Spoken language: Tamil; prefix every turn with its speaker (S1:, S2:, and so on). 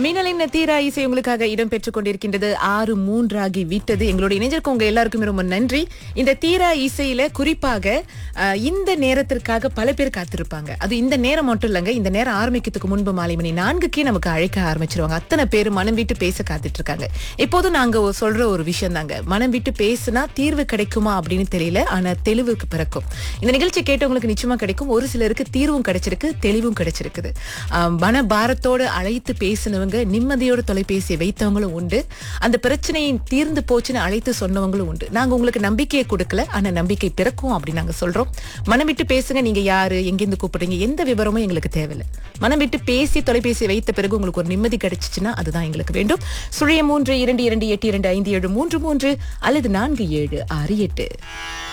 S1: மீனலின் தீரா இசை உங்களுக்காக இடம் பெற்றுக் கொண்டிருக்கின்றது ஆறு மூன்றாகி விட்டது எங்களோட இணைஞ்சிருக்க உங்க எல்லாருக்குமே ரொம்ப நன்றி இந்த தீரா இசையில குறிப்பாக அஹ், இந்த நேரத்திற்காக பல பேர் காத்திருப்பாங்க அது இந்த நேரம் மட்டும் இல்லைங்க இந்த நேரம் ஆரம்பிக்கிறதுக்கு முன்பு மாலை மணி நான்குக்கே நமக்கு அழைக்க ஆரம்பிச்சிருவாங்க அத்தனை பேர் மனம் விட்டு பேச காத்துட்டு இருக்காங்க இப்போதும் நாங்க ஒரு- சொல்ற ஒரு விஷயம் தாங்க மனம் விட்டு பேசுனா தீர்வு கிடைக்குமா அப்படின்னு தெரியல ஆனா தெளிவுக்கு பிறக்கும் இந்த நிகழ்ச்சி கேட்டவங்களுக்கு நிச்சயமா கிடைக்கும் ஒரு சிலருக்கு தீர்வும் கிடைச்சிருக்கு தெளிவும் கிடைச்சிருக்குது ஆம், மன பாரத்தோடு அழைத்து பேசினவங்க நிம்மதியோட தொலைபேசியை வைத்தவங்களும் உண்டு அந்த பிரச்சனையை தீர்ந்து போச்சுன்னு அழைத்து சொன்னவங்களும் உண்டு நாங்க உங்களுக்கு நம்பிக்கையை கொடுக்கல ஆனா நம்பிக்கை பிறக்கும் அப்படின்னு நாங்க சொல்றோம் மனம் விட்டு பேசுங்க நீங்க யாரு எங்கிருந்து கூப்பிடுறீங்க எந்த விவரமும் எங்களுக்கு தேவையில்லை மனம் விட்டு பேசி தொலைபேசி வைத்த பிறகு உங்களுக்கு ஒரு நிம்மதி கிடைச்சிச்சுன்னா அதுதான் எங்களுக்கு வேண்டும் சுழிய மூன்று இரண்டு இரண்டு எட்டு இரண்டு ஐந்து ஏழு மூன்று மூன்று அல்லது நான்கு ஏழு ஆறு எட்டு